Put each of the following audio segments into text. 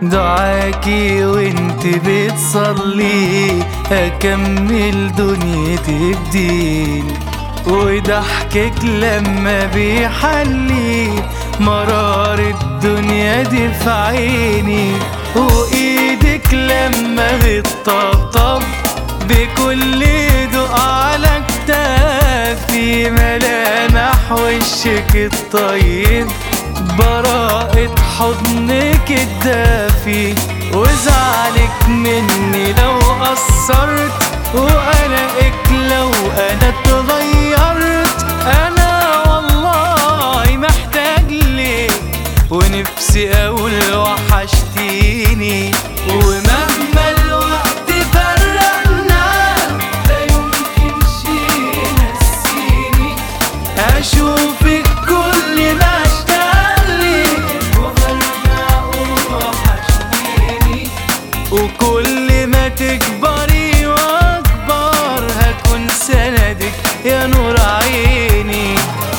دعاكي وانت بتصلي اكمل دنيتي بدين وضحكك لما بيحلي مرار الدنيا دي في عيني وايدك لما بتطبطب بكل دقة على كتافي ملامح وشك الطيب براءة حضنك الدافي وزعلك مني لو قصرت وقلقك لو انا اتغيرت انا والله محتاج ليك ونفسي اقول وحشتيني ومهما الوقت فرقنا لا يمكن شي ينسيني اشوفك كل ما اشتغلك وبرجع اقول وحشتيني وكل ما تكبري واكبر هكون سندك يا نور عيني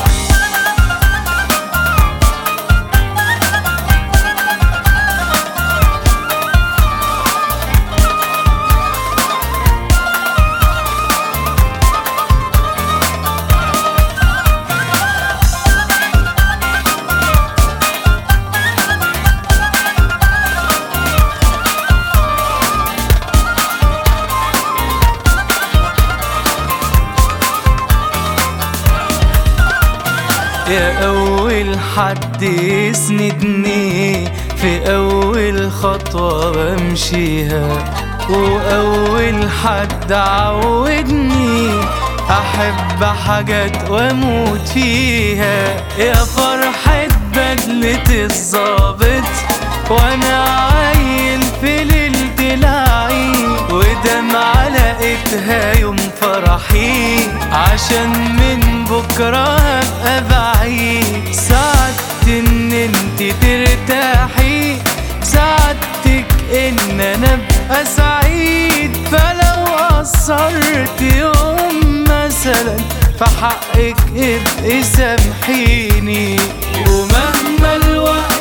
يا أول حد يسندني في أول خطوة بمشيها وأول حد عودني أحب حاجات وأموت فيها يا فرحة بدلة الظابط وأنا عايل في ليلة العيد ودمعة لقيتها يوم فرحي عشان من بكرة هبقى بعيد سعدت ان انت ترتاحي سعدتك ان انا ابقى سعيد فلو قصرت يوم مثلا في حقك ابقي سامحيني ومهما الوقت